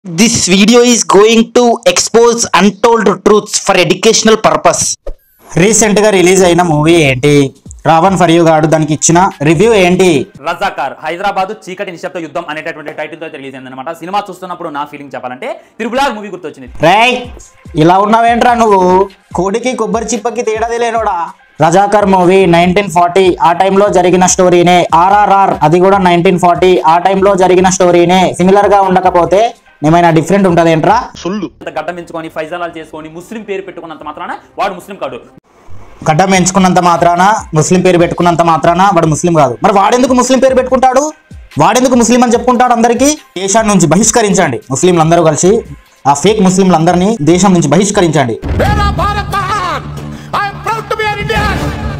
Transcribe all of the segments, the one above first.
This video is going to expose untold truths for educational purpose. రీసెంట్గా release అయిన movie ఏంటి రావణ్ ఫరియు గాడు దానికి ఇచ్చిన రివ్యూ ఏంటి రజాకార్ హైదరాబాద్ చీకటి నిశ్శబ్ద యుద్ధం అనేటటువంటి టైటిల్ తో రిలీజ్ అయిందనమాట సినిమా చూస్తున్నప్పుడు నా ఫీలింగ్ చెప్పాలంటే తిరుపులార్ మూవీ గుర్తొచ్చింది రేయ్ ఇలా ఉన్నావేంట్రా నువ్వు కోడికి కొబ్బరి చిప్పకి తేడాది లేనోడా రజాకర్ మూవీ నైన్టీన్ ఫార్టీ ఆ టైంలో జరిగిన స్టోరీనే ఆర్ఆర్ఆర్ అది కూడా నైన్టీన్ ఫార్టీ ఆ టైంలో జరిగిన స్టోరీనే సిమిలర్ గా ఉండకపోతే ఏమైనా డిఫరెంట్ ఉంటదేంట్రా అంత గడ్డం పెంచుకొని ఫైజాలాలు చేసుకొని ముస్లిం పేరు పెట్టుకున్నంత మాత్రాన వాడు ముస్లిం కాడు గడ్డం ఎంచుకున్నంత మాత్రాన ముస్లిం పేరు పెట్టుకున్నంత మాత్రాన వాడు ముస్లిం కాదు మరి వాడెందుకు ముస్లిం పేరు పెట్టుకుంటాడు వాడెందుకు ముస్లిం అని చెప్పుకుంటాడు అందరికీ దేశాన్ని నుంచి బహిష్కరించండి ముస్లింలందరూ కలిసి ఆ ఫేక్ ముస్లింలందరినీ దేశం నుంచి బహిష్కరించండి मेरा भारत महान I am proud to be an Indian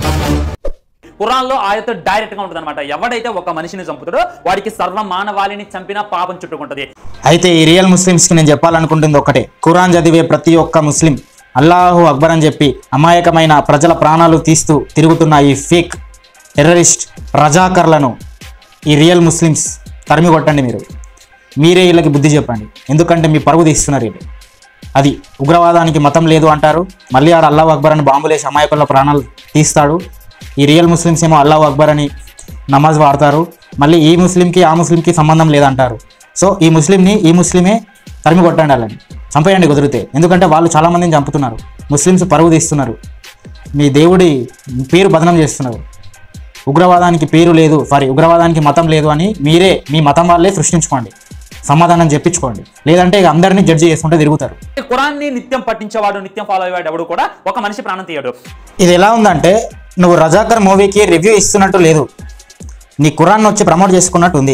ఖురాన్ లో ఆయత డైరెక్ట్ గా ఉంటుంది ఎవడైతే ఒక మనిషిని చంపుతాడో వాడికి సర్వ మానవాళిని చంపిన పాపం చుట్టుకుంటది అయితే ఈ రియల్ ముస్లిమ్స్కి నేను చెప్పాలనుకుంటుంది ఒకటే ఖురాన్ చదివే ప్రతి ఒక్క ముస్లిం అల్లాహు అక్బర్ అని చెప్పి అమాయకమైన ప్రజల ప్రాణాలు తీస్తూ తిరుగుతున్న ఈ ఫేక్ టెర్రరిస్ట్ రజాకర్లను ఈ రియల్ ముస్లిమ్స్ తరిమి కొట్టండి మీరు మీరే వీళ్ళకి బుద్ధి చెప్పండి ఎందుకంటే మీ పరుగు తీస్తున్నారు వీళ్ళు అది ఉగ్రవాదానికి మతం లేదు అంటారు మళ్ళీ ఆడ అల్లాహ్ అక్బర్ అని బాంబులేసి అమాయకుల ప్రాణాలు తీస్తాడు ఈ రియల్ ముస్లిమ్స్ ఏమో అల్లాహ్ అక్బర్ అని నమాజ్ వాడతారు మళ్ళీ ఈ ముస్లింకి ఆ ముస్లింకి సంబంధం లేదంటారు సో ఈ ముస్లింని ఈ ముస్లిమే తరిమి కొట్టండి వాళ్ళని చంపేయండి కుదిరితే ఎందుకంటే వాళ్ళు చాలామందిని చంపుతున్నారు ముస్లిమ్స్ పరువు తీస్తున్నారు మీ దేవుడి పేరు బదనం చేస్తున్నారు ఉగ్రవాదానికి పేరు లేదు సారీ ఉగ్రవాదానికి మతం లేదు అని మీరే మీ మతం వాళ్ళే సృష్టించుకోండి సమాధానం చెప్పించుకోండి లేదంటే ఇక అందరినీ జడ్జి చేసుకుంటే తిరుగుతారు ఖురాన్ ని నిత్యం పట్టించేవాడు నిత్యం ఫాలో అయ్యేవాడు ఎవడు కూడా ఒక మనిషి ప్రాణం తీయడు ఇది ఎలా ఉందంటే నువ్వు రజాకర్ మూవీకి రివ్యూ ఇస్తున్నట్టు లేదు నీ కురాన్ వచ్చి ప్రమోట్ చేసుకున్నట్టు ఉంది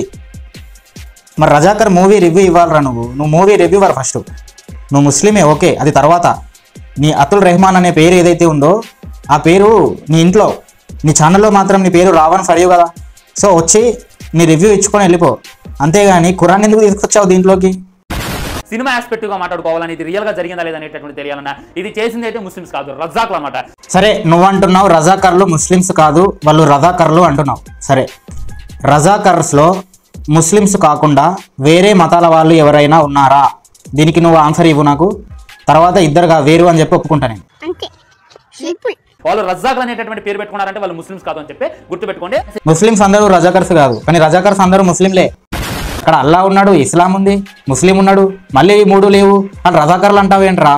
మరి రజాకర్ మూవీ రివ్యూ ఇవ్వాలరా నువ్వు నువ్వు మూవీ రివ్యూవర్ ఫస్ట్ నువ్వు ముస్లిమే ఓకే అది తర్వాత నీ అతుల్ రెహమాన్ అనే పేరు ఏదైతే ఉందో ఆ పేరు నీ ఇంట్లో నీ ఛానల్లో మాత్రం నీ పేరు రావణ్ ఫరియు కదా సో వచ్చి నీ రివ్యూ ఇచ్చుకొని వెళ్ళిపో అంతేగాని కురాన్ ఎందుకు తీసుకొచ్చావు దీంట్లోకి సినిమా ఆస్పెక్ట్ గా మాట్లాడుకోవాలని ఇది రియల్ గా జరిగిందా లేదా అనేటటువంటి తెలియాలన్నా ఇది చేసింది అయితే ముస్లిమ్స్ కాదు రజాకులు అనమాట సరే నువ్వు అంటున్నావు రజాకర్లు ముస్లిమ్స్ కాదు వాళ్ళు రజాకర్లు అంటున్నావు సరే రజాకర్స్లో ముస్లిమ్స్ కాకుండా వేరే మతాల వాళ్ళు ఎవరైనా ఉన్నారా దీనికి నువ్వు ఆన్సర్ ఇవ్వు నాకు తర్వాత ఇద్దరుగా వేరు అని చెప్పి ఒప్పుకుంటా నేను అంతే సింపుల్ వాళ్ళు రజాకులు అనేటటువంటి పేరు పెట్టుకున్నారంటే వాళ్ళు ముస్లిమ్స్ కాదు అని చెప్పి గుర్తుపెట్టుకోండి ముస్లిమ్స్ అందరూ రజాకర్స్ కాదు కానీ రజాకర్స్ అందరూ ముస్లింలే అక్కడ అల్లా ఉన్నాడు ఇస్లాం ఉంది ముస్లిం ఉన్నాడు మళ్ళీ ఈ మూడు లేవు వాళ్ళు రజాకర్లు అంటావేంట్రా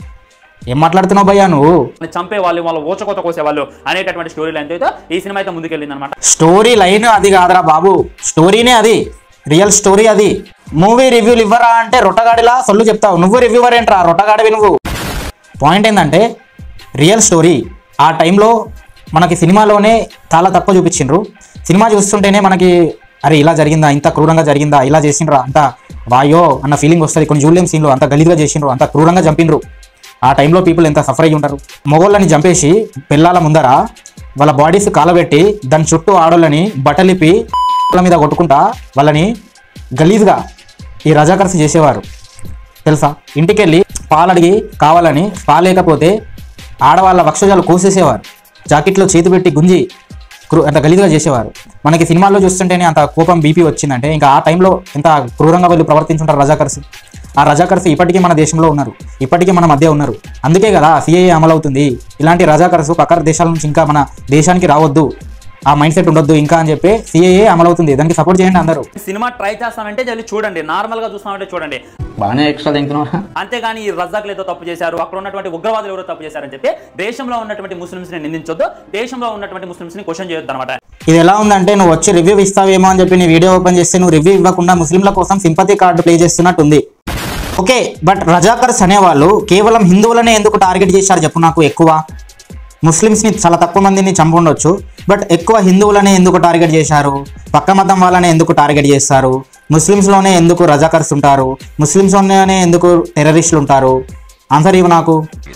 ఏం మాట్లాడుతున్నావు భయ్యా నువ్వు వాళ్ళని చంపే వాళ్ళు వాళ్ళ ఊచకోత కోసేవాళ్ళు అనేటటువంటి స్టోరీ లైన్ అయితే ఈ సినిమా అయితే ముందుకెళ్ళింది అనమాట స్టోరీ లైన్ అది కాదురా బాబు స్టోరీనే అది రియల్ స్టోరీ అది మూవీ రివ్యూలు ఇవ్వరా అంటే రొట్టగాడిలా సొల్లు చెప్తావు నువ్వు రివ్యూవర్ ఏంట్రా రొట్టగాడివి నువ్వు పాయింట్ ఏంటంటే రియల్ స్టోరీ ఆ టైంలో మనకి సినిమాలోనే చాలా తక్కువ చూపించిండ్రు సినిమా చూస్తుంటేనే మనకి అరే ఇలా జరిగిందా ఇంత క్రూరంగా జరిగిందా ఇలా చేసిండ్రా అంత వాయో అన్న ఫీలింగ్ వస్తుంది కొన్ని జూలియం సీన్లో అంత గలీజ్గా చేసిండ్రు అంత క్రూరంగా చంపిండ్రు ఆ టైంలో పీపుల్ ఎంత సఫర్ అయ్యి ఉంటారు మొగోళ్ళని చంపేసి పిల్లల ముందర వాళ్ళ బాడీస్ కాలబెట్టి దాని చుట్టూ ఆడోళ్ళని బట్టలిపి వాళ్ళ మీద కొట్టుకుంటా వాళ్ళని గలీజ్గా ఈ రజాకర్స్ చేసేవారు తెలుసా ఇంటికెళ్ళి పాలు అడిగి కావాలని పాలేకపోతే ఆడవాళ్ళ వక్షజాలు కోసేసేవారు జాకెట్లో చేతి పెట్టి గుంజి క్రూ అంత గలీజ్గా చేసేవారు మనకి సినిమాల్లో చూస్తుంటేనే అంత కోపం బీపీ వచ్చిందంటే ఇంకా ఆ టైంలో ఎంత క్రూరంగా వాళ్ళు ప్రవర్తించుంటారు రజాకర్స్ ఆ రజాకర్స్ ఇప్పటికీ మన దేశంలో ఉన్నారు ఇప్పటికీ మన మధ్య ఉన్నారు అందుకే కదా సిఏఏ అమలవుతుంది ఇలాంటి రజాకర్స్ పక్క దేశాల నుంచి ఇంకా మన దేశానికి రావద్దు ఆ మైండ్ సెట్ ఉండొద్దు ఇంకా అని చెప్పి సిఏఏ అమలవుతుంది దానికి సపోర్ట్ చేయండి అందరూ సినిమా ట్రై చేస్తానంటే వెళ్ళి చూడండి నార్మల్ గా చూస్తామంటే చూడండి బాగానే ఎక్స్ట్రా తింటున్నా అంతేగాని ఈ రజాకులు ఏదో తప్పు చేశారు అక్కడ ఉన్నటువంటి ఉగ్రవాదులు ఎవరో తప్పు చేశారని చెప్పి దేశంలో ఉన్నటువంటి ముస్లిమ్స్ ని నిందించొద్దు దేశంలో ఉన్నటువంటి ముస్లిమ్స్ ని క్వశ్చన్ చేయొద్దు అనమాట ఇది ఎలా ఉందంటే నువ్వు వచ్చి రివ్యూ ఇస్తావేమో అని చెప్పి నీ వీడియో ఓపెన్ చేస్తే నువ్వు రివ్యూ ఇవ్వకుండా ముస్లింల కోసం సింపతి కార్డు ప్లే చేస్తున్నట్టు ఉంది ఓకే బట్ రజాకర్స్ అనేవాళ్ళు కేవలం హిందువులనే ఎందుకు టార్గెట్ చేశారు చెప్పు నాకు ఎక్కువ ముస్లిమ్స్ని చాలా తక్కువ మందిని చంపుండొచ్చు బట్ ఎక్కువ హిందువులనే ఎందుకు టార్గెట్ చేశారు పక్క మతం వాళ్ళనే ఎందుకు టార్గెట్ చేస్తారు ముస్లిమ్స్లోనే ఎందుకు రజాకర్స్ ఉంటారు ముస్లిమ్స్లోనే ఎందుకు టెర్రరిస్టులు ఉంటారు ఆన్సర్ ఇవ్వు నాకు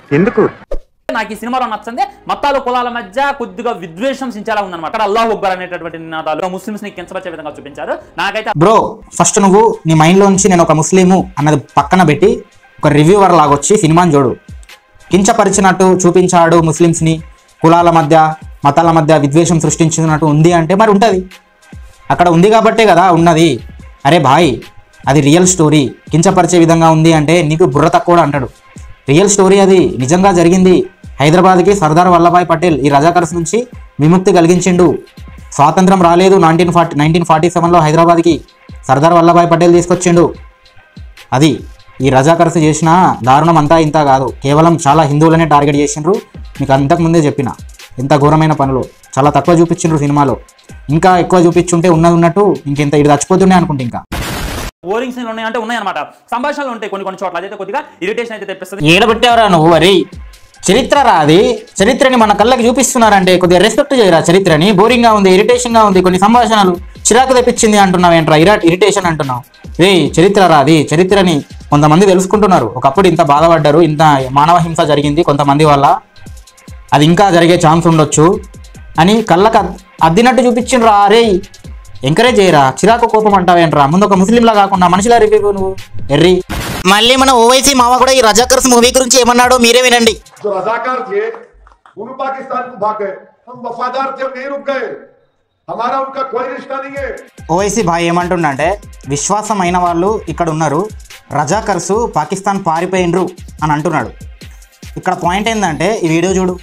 నాకు ఈ సినిమాలో నచ్చింది మతాలు కులాల మధ్య కొద్దిగా విద్వేషం సించేలా ఉందన్నమాట అక్కడ అల్లాహ్ అక్బర్ అనేటటువంటి నినాదాలు ముస్లిమ్స్ ని కించపరిచే విధంగా చూపించారు నాకైతే బ్రో ఫస్ట్ నువ్వు నీ మైండ్లోంచి నేను ఒక ముస్లిము అన్నది పక్కన పెట్టి ఒక రివ్యూవర్ లాగా వచ్చి సినిమాని చూడు కించపరిచినట్టు చూపించాడు ముస్లిమ్స్ని కులాల మధ్య మతాల మధ్య విద్వేషం సృష్టించినట్టు ఉంది అంటే మరి ఉంటుంది అక్కడ ఉంది కాబట్టే కదా ఉన్నది అరే భాయ్ అది రియల్ స్టోరీ కించపరిచే విధంగా ఉంది అంటే నీకు బుర్ర తక్కువ అంటాడు రియల్ స్టోరీ అది నిజంగా జరిగింది హైదరాబాద్కి సర్దార్ వల్లభాయ్ పటేల్ ఈ రజాకర్స్ నుంచి విముక్తి కలిగించిండు స్వాతంత్రం రాలేదు నైన్టీన్ ఫార్టీ నైన్టీన్ ఫార్టీ సెవెన్లో హైదరాబాద్కి సర్దార్ వల్లభాయ్ పటేల్ తీసుకొచ్చిండు అది ఈ రజాకర్స్ చేసిన దారుణం అంతా ఇంత కాదు కేవలం చాలా హిందువులనే టార్గెట్ చేసిండ్రు మీకు అంతకు ముందే చెప్పిన ఎంత ఘోరమైన పనులు చాలా తక్కువ చూపించిండ్రు సినిమాలో ఇంకా ఎక్కువ చూపించుంటే ఉన్నది ఉన్నట్టు ఇంకెంత ఇది చచ్చిపోతుండే అనుకుంటే ఇంకా బోరింగ్ సీన్లు ఉన్నాయంటే ఉన్నాయన్నమాట సంభాషణలు ఉంటాయి కొన్ని కొన్ని చోట్ల అదైతే కొద్దిగా ఇరిటేషన్ అయితే తెప్పిస్తుంది ఏడబెట్టావురా నువ్వు వరి చరిత్ర రా అది చరిత్రని మన కళ్ళకి చూపిస్తున్నారంటే కొద్దిగా రెస్పెక్ట్ చేయరా చరిత్రని బోరింగ్ గా ఉంది ఇరిటేషన్ గా ఉంది కొన్ని సంభాషణలు చిరాకు తెప్పించింది అంటున్నావు ఏంట్రా ఇరా ఇరిటేషన్ అంటున్నావు రే చరిత్ర రా అది చరిత్రని కొంతమంది తెలుసుకుంటున్నారు ఒకప్పుడు ఇంత బాధపడ్డారు ఇంత మానవ హింస జరిగింది కొంతమంది వల్ల అది ఇంకా జరిగే ఛాన్స్ ఉండొచ్చు అని కళ్ళకు అద్- అద్దినట్టు చూపించిండ్రా రే ఎంకరేజ్ చేయరా చిరాకు కోపం అంటావేంట్రా ముందు ఒక ముస్లింలా కాకుండా మనిషిలా రివ్యూ నువ్వు ఎర్రి మళ్ళీ మన ఓవైసీ మామ కూడా ఈ రజాకర్స్ మూవీ గురించి ఏమన్నాడో మీరే వినండి जो रजाकार थे उन्होंने पाकिस्तान को भाग गए हम वफादार थे हम नहीं रुक गए हमारा उनका कोई रिश्ता नहीं है ఓవైసీ భాయ్ ఏమంటుండంటే విశ్వాసమైన వాళ్ళు ఇక్కడ ఉన్నారు రజాకర్స్ పాకిస్తాన్ పారిపోయిండ్రు అని అంటున్నాడు ఇక్కడ పాయింట్ ఏంటంటే ఈ వీడియో చూడు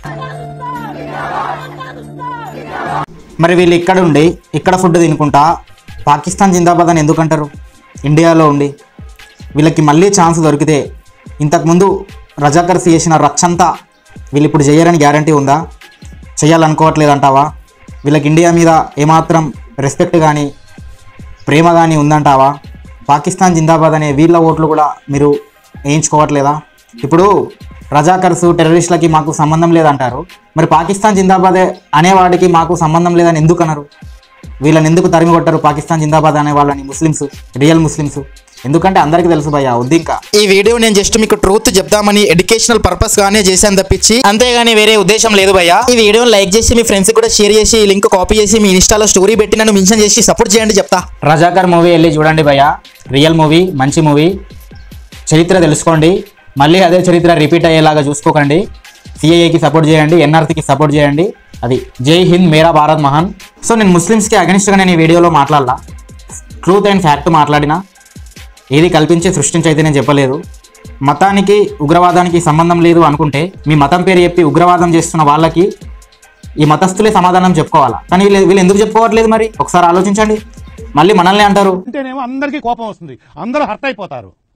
మరి వీళ్ళు ఇక్కడ ఉండి ఇక్కడ ఫుడ్ తినుకుంటా పాకిస్తాన్ జిందాబాద్ అని ఎందుకు అంటారు ఇండియాలో ఉండి వీళ్ళకి మళ్ళీ ఛాన్స్ దొరికితే ఇంతకుముందు రజాకర్స్ చేసిన రచ్చంతా వీళ్ళు ఇప్పుడు చేయరని గ్యారంటీ ఉందా చేయాలనుకోవట్లేదు అంటావా వీళ్ళకి ఇండియా మీద ఏమాత్రం రెస్పెక్ట్ కానీ ప్రేమ కానీ ఉందంటావా పాకిస్తాన్ జిందాబాద్ అనే వీళ్ళ ఓట్లు కూడా మీరు వేయించుకోవట్లేదా ఇప్పుడు రజాకర్స్ టెర్రరిస్టులకి మాకు సంబంధం లేదంటారు మరి పాకిస్తాన్ జిందాబాద్ అనేవాడికి మాకు సంబంధం లేదని ఎందుకు అన్నారు వీళ్ళని ఎందుకు తరిమి కొట్టారు పాకిస్తాన్ జిందాబాద్ అనే వాళ్ళని ముస్లిమ్స్ రియల్ ముస్లిమ్స్ ఎందుకంటే అందరికీ తెలుసు భయ్యా వద్దు ఇంకా ఈ వీడియో నేను జస్ట్ మీకు ట్రూత్ చెప్దామని ఎడ్యుకేషనల్ పర్పస్ గానే చేశాను తప్పించి అంతేగాని వేరే ఉద్దేశం లేదు భయ్యా ఈ వీడియోని లైక్ చేసి మీ ఫ్రెండ్స్ కూడా షేర్ చేసి ఈ లింక్ కాపీ చేసి మీ ఇన్స్టాలో స్టోరీ పెట్టి నన్ను మెన్షన్ చేసి సపోర్ట్ చేయండి చెప్తా రజాకర్ మూవీ వెళ్ళి చూడండి భయ్య రియల్ మూవీ మంచి మూవీ చరిత్ర తెలుసుకోండి మళ్ళీ అదే చరిత్ర రిపీట్ అయ్యేలాగా చూసుకోకండి సిఐఏకి సపోర్ట్ చేయండి ఎన్ఆర్సీకి సపోర్ట్ చేయండి అది జై హింద్ మేరా భారత్ మహాన్ సో నేను ముస్లిమ్స్కి అగనిస్ట్గా నేను ఈ వీడియోలో మాట్లాడాల ట్రూత్ అండ్ ఫ్యాక్ట్ మాట్లాడినా ఏది కల్పించి సృష్టించైతే నేను చెప్పలేదు మతానికి ఉగ్రవాదానికి సంబంధం లేదు అనుకుంటే మీ మతం పేరు చెప్పి ఉగ్రవాదం చేస్తున్న వాళ్ళకి ఈ మతస్థులే సమాధానం చెప్పుకోవాలా కానీ వీళ్ళు వీళ్ళు ఎందుకు చెప్పుకోవట్లేదు మరి ఒకసారి ఆలోచించండి మళ్ళీ మనల్ని అంటారు అంటేనేమో అందరికీ కోపం వస్తుంది అందరూ హర్ట్ అయిపోతారు